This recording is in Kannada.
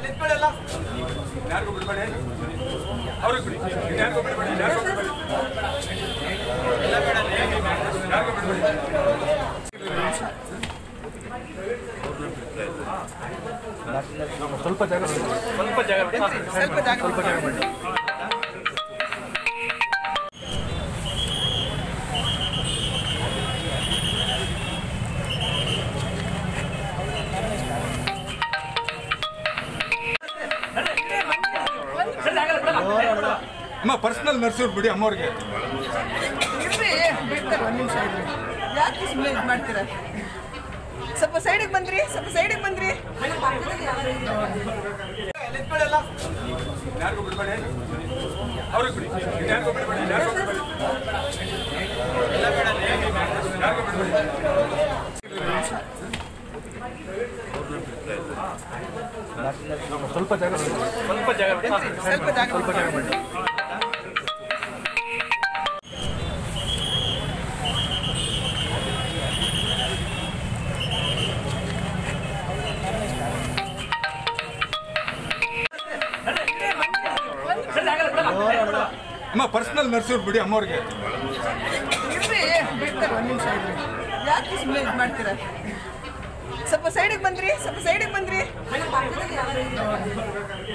ಯಾರಿಗೂ ಬಿಡಬೇಡಿ ಅವ್ರಿಗೆ ಬಿಡಿ ಯಾರಿಗೂ ಬಿಡಬೇಡಿ ಯಾರಿಗೂ ಬಿಡಬೇಡಿ ಯಾರಿಗೂ ಬಿಡಬೇಡಿ ಸ್ವಲ್ಪ ಜಾಗ ಸ್ವಲ್ಪ ಜಾಗ ಸ್ವಲ್ಪ ಜಾಗ ಸ್ವಲ್ಪ ಜಾಗ ಮಾಡಿ ಅಮ್ಮ ಪರ್ಸನಲ್ ನರ್ಸೂರ್ ಬಿಡಿ ಅಮ್ಮವ್ರಿಗೆ ಇರ್ರಿ ಬಿಡ್ತಾರೆ ಒಂದು ನಿಮಿಷ ಇರ್ರಿ ಯಾಕೆ ಸುಮ್ಮನೆ ಇದು ಮಾಡ್ತೀರಾ ಸ್ವಲ್ಪ ಸೈಡಿಗೆ ಬಂದ್ರಿ ಸ್ವಲ್ಪ ಸೈಡಿಗೆ ಬಂದ್ರಿ ಯಾರಿಗೂ ಬಿಡಬೇಡಿ ಅವ್ರಿಗೆ ಬಿಡಿ ಯಾರಿಗೂ ಬಿಡಬೇಡಿ ಯಾರಿಗೂ ಬಿಡಬೇಡಿ ಯಾರಿಗೂ ಬಿಡಬೇಡಿ ಸ್ವಲ್ಪ ಜಾಗ ಸ್ವಲ್ಪ ಜಾಗ ಸ್ವಲ್ಪ ಜಾಗ ಸ್ವಲ್ಪ ಜಾಗ ಮಾಡಿ ಅಮ್ಮ ಪರ್ಸನಲ್ ನರ್ಸೂರ್ ಬಿಡಿ ಅಮ್ಮವ್ರಿಗೆ ಇರ್ರಿ ಬಿಡ್ತಾರೆ ಒಂದು ನಿಮಿಷ ಇರ್ರಿ ಯಾಕೆ ಸುಮ್ಮನೆ ಇದು ಮಾಡ್ತೀರಾ ಸ್ವಲ್ಪ ಸೈಡಿಗೆ ಬಂದ್ರಿ ಸ್ವಲ್ಪ ಸೈಡಿಗೆ ಬಂದ್ರಿ